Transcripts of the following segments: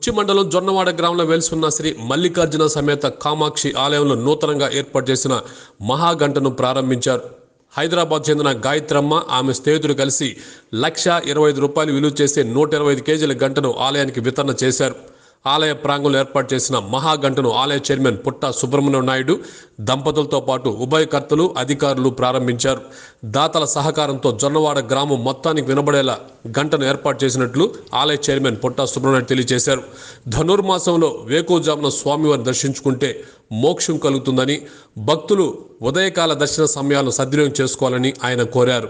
కుర్చి మండలం జొన్నవాడ గ్రామంలో వెలుసున్న శ్రీ మల్లికార్జున సమేత కామాక్షి ఆలయంలో నూతనంగా ఏర్పాటు చేసిన మహాగంటను ప్రారంభించారు హైదరాబాద్ చెందిన గాయత్రమ్మ ఆమె స్నేహితులు కలిసి లక్ష ఇరవై ఐదు రూపాయలు విలువ చేసే నూట ఇరవై ఐదు కేజీల గంటను ఆలయానికి వితరణ చేశారు ఆలయ ప్రాంగంలో ఏర్పాటు చేసిన మహాగంటను ఆలయ చైర్మన్ పుట్ట సుబ్రహ్మణ్యం నాయుడు దంపతులతో పాటు ఉభయకర్తలు అధికారులు ప్రారంభించారు దాతల సహకారంతో జొన్నవాడ గ్రామం మొత్తానికి వినబడేలా గంటను ఏర్పాటు చేసినట్లు ఆలయ చైర్మన్ పుట్ట సుబ్రహ్మణ్యం తెలియజేశారు ధనుర్మాసంలో వేకోజామున స్వామివారిని దర్శించుకుంటే మోక్షం కలుగుతుందని భక్తులు ఉదయకాల దర్శన సమయాలను సద్వినియోగం చేసుకోవాలని ఆయన కోరారు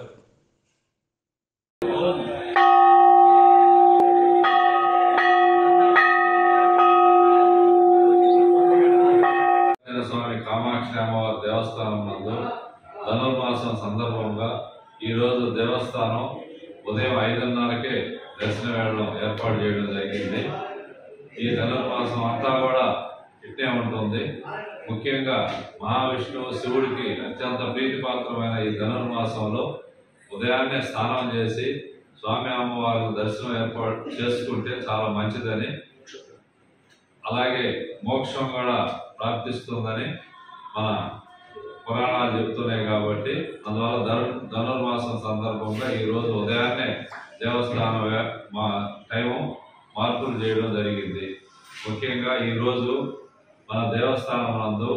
ఆంజనేయ స్వామి కామాక్షి అమ్మవారి దేవస్థానం నందు ధనుర్మాసం సందర్భంగా ఈరోజు దేవస్థానం ఉదయం ఐదున్నరకే దర్శన వేళలో ఏర్పాటు చేయడం జరిగింది ఈ ధనుర్మాసం అంతా కూడా ఇట్టే ఉంటుంది ముఖ్యంగా మహావిష్ణువు శివుడికి అత్యంత ప్రీతిపాత్రమైన ఈ ధనుర్మాసంలో ఉదయాన్నే స్నానం చేసి స్వామి అమ్మవారి దర్శనం ఏర్పాటు చేసుకుంటే చాలా మంచిదని అలాగే మోక్షం కూడా ప్రాప్తిస్తుందని మన పురాణాలు చెప్తున్నాయి కాబట్టి అందువల్ల ధను ధనుర్మాసం సందర్భంగా ఈరోజు ఉదయాన్నే దేవస్థానం వే- మా టైము మార్పులు చేయడం జరిగింది ముఖ్యంగా ఈరోజు మన దేవస్థానం నందు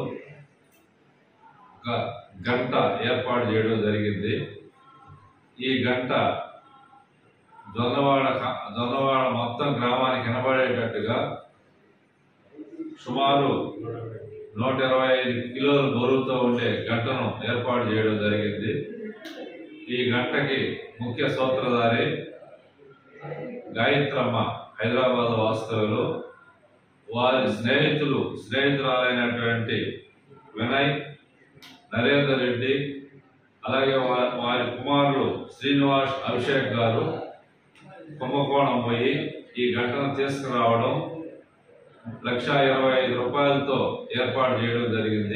ఒక గంట ఏర్పాటు చేయడం జరిగింది ఈ గంట జొన్నవాడ క- జొన్నవాడ మొత్తం గ్రామానికి వినబడేటట్టుగా సుమారు నూట ఇరవై ఐదు కిలోల బరువుతో ఉండే గంటను ఏర్పాటు చేయడం జరిగింది ఈ గంటకి ముఖ్య సూత్రధారి గాయత్రమ్మ హైదరాబాద్ వాస్తవ్యులు వారి స్నేహితులు స్నేహితురాలైనటువంటి వినయ్ నరేందర్ రెడ్డి అలాగే వా- వారి కుమారులు శ్రీనివాస్ అభిషేక్ గారు కుంభకోణం పోయి ఈ గంటను తీసుకురావడం లక్ష ఇరవై ఐదు రూపాయలతో ఏర్పాటు చేయడం జరిగింది